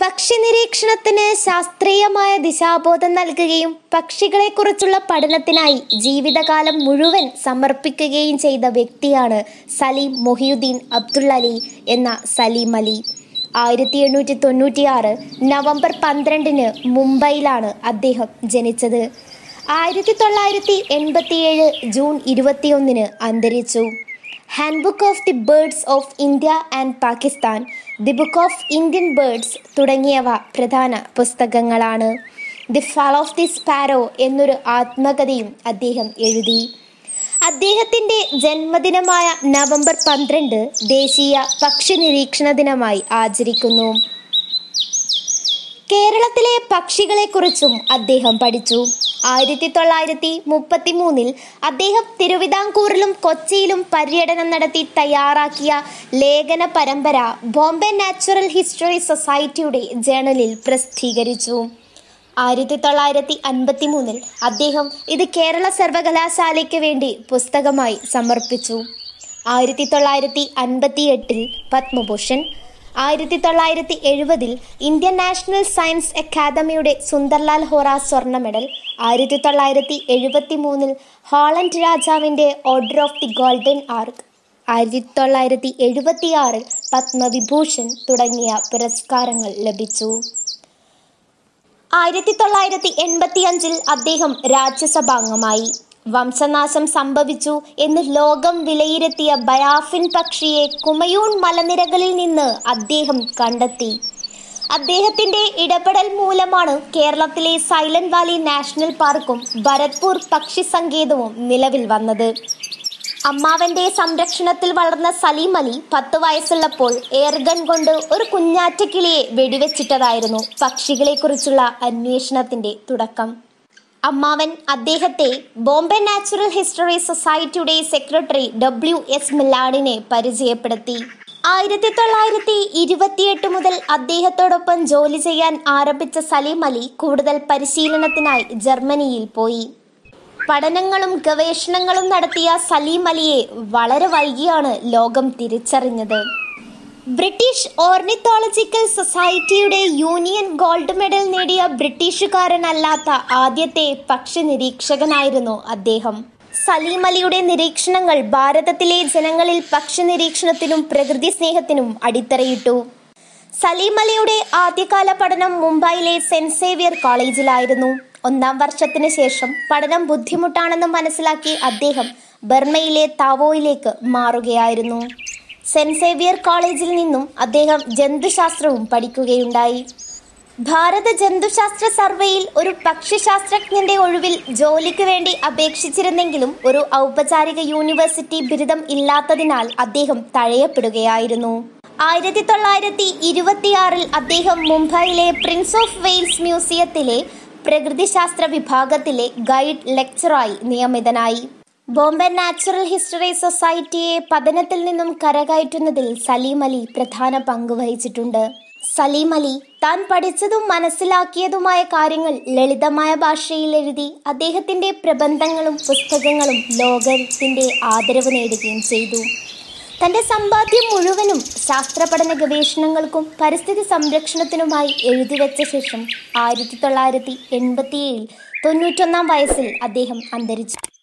പക്ഷി നിരീക്ഷണത്തിന് ശാസ്ത്രീയമായ ദിശാബോധം നൽകുകയും പക്ഷികളെക്കുറിച്ചുള്ള പഠനത്തിനായി ജീവിതകാലം മുഴുവൻ സമർപ്പിക്കുകയും ചെയ്ത വ്യക്തിയാണ് സലീം മൊഹിയുദ്ദീൻ അബ്ദുൾ അലി എന്ന സലീം അലി ആയിരത്തി എണ്ണൂറ്റി തൊണ്ണൂറ്റിയാറ് നവംബർ പന്ത്രണ്ടിന് മുംബൈയിലാണ് അദ്ദേഹം ജനിച്ചത് ആയിരത്തി തൊള്ളായിരത്തി എൺപത്തിയേഴ് ജൂൺ ഇരുപത്തിയൊന്നിന് അന്തരിച്ചു handbook of the birds of India and Pakistan the book of Indian birds തുടങ്ങിയവ പ്രധാന പുസ്തകങ്ങളാണ് the fall of the sparrow എന്നൊരു ആത്മകഥയും അദ്ദേഹം എഴുതി അദ്ദേഹത്തിൻ്റെ ജന്മദിനമായ നവംബർ പന്ത്രണ്ട് ദേശീയ പക്ഷി നിരീക്ഷണ ദിനമായി ആചരിക്കുന്നു കേരളത്തിലെ പക്ഷികളെക്കുറിച്ചും അദ്ദേഹം പഠിച്ചു ആയിരത്തി തൊള്ളായിരത്തി മുപ്പത്തി മൂന്നിൽ അദ്ദേഹം തിരുവിതാംകൂറിലും കൊച്ചിയിലും പര്യടനം നടത്തി തയ്യാറാക്കിയ ലേഖന പരമ്പര ബോംബെ നാച്ചുറൽ ഹിസ്റ്ററി സൊസൈറ്റിയുടെ ജേണലിൽ പ്രസിദ്ധീകരിച്ചു ആയിരത്തി തൊള്ളായിരത്തി അൻപത്തി മൂന്നിൽ അദ്ദേഹം ഇത് കേരള സർവകലാശാലയ്ക്ക് വേണ്ടി പുസ്തകമായി സമർപ്പിച്ചു ആയിരത്തി തൊള്ളായിരത്തി അൻപത്തി എട്ടിൽ പത്മഭൂഷൺ ആയിരത്തി തൊള്ളായിരത്തി എഴുപതിൽ ഇന്ത്യൻ നാഷണൽ സയൻസ് അക്കാദമിയുടെ സുന്ദർലാൽ ഹോറ സ്വർണ്ണ മെഡൽ ആയിരത്തി തൊള്ളായിരത്തി എഴുപത്തി മൂന്നിൽ ഹോളണ്ട് രാജാവിൻ്റെ order of the golden ark ആയിരത്തി തൊള്ളായിരത്തി എഴുപത്തി ആറിൽ പത്മവിഭൂഷൺ തുടങ്ങിയ പുരസ്കാരങ്ങൾ ലഭിച്ചു ആയിരത്തി തൊള്ളായിരത്തി എൺപത്തി അഞ്ചിൽ അദ്ദേഹം രാജ്യസഭാംഗമായി വംശനാശം സംഭവിച്ചു എന്ന് ലോകം വിലയിരുത്തിയ ബയാഫിൻ പക്ഷിയെ കുമയൂൺ മലനിരകളിൽ നിന്ന് അദ്ദേഹം കണ്ടെത്തി അദ്ദേഹത്തിന്റെ ഇടപെടൽ മൂലമാണ് കേരളത്തിലെ സൈലന്റ് വാലി നാഷണൽ പാർക്കും ഭരത്പൂർ പക്ഷി സങ്കേതവും നിലവിൽ വന്നത് അമ്മാവന്റെ സംരക്ഷണത്തിൽ വളർന്ന സലീം അലി പത്ത് വയസ്സുള്ളപ്പോൾ എയർഗൺ കൊണ്ട് ഒരു കുഞ്ഞാറ്റക്കിളിയെ വെടിവെച്ചിട്ടതായിരുന്നു പക്ഷികളെക്കുറിച്ചുള്ള അന്വേഷണത്തിന്റെ തുടക്കം അമ്മാവൻ അദ്ദേഹത്തെ ബോംബെ നാച്ചുറൽ ഹിസ്റ്ററി സൊസൈറ്റിയുടെ സെക്രട്ടറി ഡബ്ല്യു എസ് മില്ലാഡിനെ പരിചയപ്പെടുത്തി ആയിരത്തി തൊള്ളായിരത്തി ഇരുപത്തിയെട്ട് മുതൽ അദ്ദേഹത്തോടൊപ്പം ജോലി ചെയ്യാൻ ആരംഭിച്ച സലീം അലി കൂടുതൽ പരിശീലനത്തിനായി ജർമ്മനിയിൽ പോയി പഠനങ്ങളും ഗവേഷണങ്ങളും നടത്തിയ സലീം അലിയെ വളരെ വൈകിയാണ് ലോകം തിരിച്ചറിഞ്ഞത് ബ്രിട്ടീഷ് ഓർണിത്തോളജിക്കൽ സൊസൈറ്റിയുടെ യൂണിയൻ ഗോൾഡ് മെഡൽ നേടിയ ബ്രിട്ടീഷുകാരനല്ലാത്ത ആദ്യത്തെ പക്ഷി നിരീക്ഷകനായിരുന്നു അദ്ദേഹം സലീം അലിയുടെ നിരീക്ഷണങ്ങൾ ഭാരതത്തിലെ ജനങ്ങളിൽ പക്ഷി നിരീക്ഷണത്തിനും പ്രകൃതി സ്നേഹത്തിനും അടിത്തറയിട്ടു സലീം അലിയുടെ ആദ്യകാല പഠനം മുംബൈയിലെ സെന്റ് സേവിയർ കോളേജിലായിരുന്നു ഒന്നാം വർഷത്തിന് ശേഷം പഠനം ബുദ്ധിമുട്ടാണെന്ന് മനസ്സിലാക്കി അദ്ദേഹം ബർമയിലെ താവോയിലേക്ക് മാറുകയായിരുന്നു സെന്റ് സേവിയർ കോളേജിൽ നിന്നും അദ്ദേഹം ജന്തുശാസ്ത്രവും പഠിക്കുകയുണ്ടായി ഭാരത ജന്തുശാസ്ത്ര സർവേയിൽ ഒരു പക്ഷിശാസ്ത്രജ്ഞന്റെ ഒഴിവിൽ ജോലിക്ക് വേണ്ടി അപേക്ഷിച്ചിരുന്നെങ്കിലും ഒരു ഔപചാരിക യൂണിവേഴ്സിറ്റി ബിരുദം ഇല്ലാത്തതിനാൽ അദ്ദേഹം തഴയപ്പെടുകയായിരുന്നു ആയിരത്തി തൊള്ളായിരത്തി ഇരുപത്തിയാറിൽ അദ്ദേഹം മുംബൈയിലെ പ്രിൻസ് ഓഫ് വെയിൽസ് മ്യൂസിയത്തിലെ പ്രകൃതിശാസ്ത്ര വിഭാഗത്തിലെ ഗൈഡ് ലെക്ചറായി നിയമിതനായി ബോംബെ നാച്ചുറൽ ഹിസ്റ്ററി സൊസൈറ്റിയെ പതനത്തിൽ നിന്നും കരകയറ്റുന്നതിൽ സലീം അലി പ്രധാന പങ്ക് വഹിച്ചിട്ടുണ്ട് സലീം അലി താൻ പഠിച്ചതും മനസ്സിലാക്കിയതുമായ കാര്യങ്ങൾ ലളിതമായ ഭാഷയിൽ എഴുതി അദ്ദേഹത്തിന്റെ പ്രബന്ധങ്ങളും പുസ്തകങ്ങളും ലോകത്തിന്റെ ആദരവ് നേടുകയും ചെയ്തു തന്റെ സമ്പാദ്യം മുഴുവനും ശാസ്ത്രപഠന ഗവേഷണങ്ങൾക്കും പരിസ്ഥിതി സംരക്ഷണത്തിനുമായി എഴുതിവെച്ച ശേഷം ആയിരത്തി തൊള്ളായിരത്തി എൺപത്തിയേഴിൽ തൊണ്ണൂറ്റൊന്നാം വയസ്സിൽ അദ്ദേഹം അന്തരിച്ചു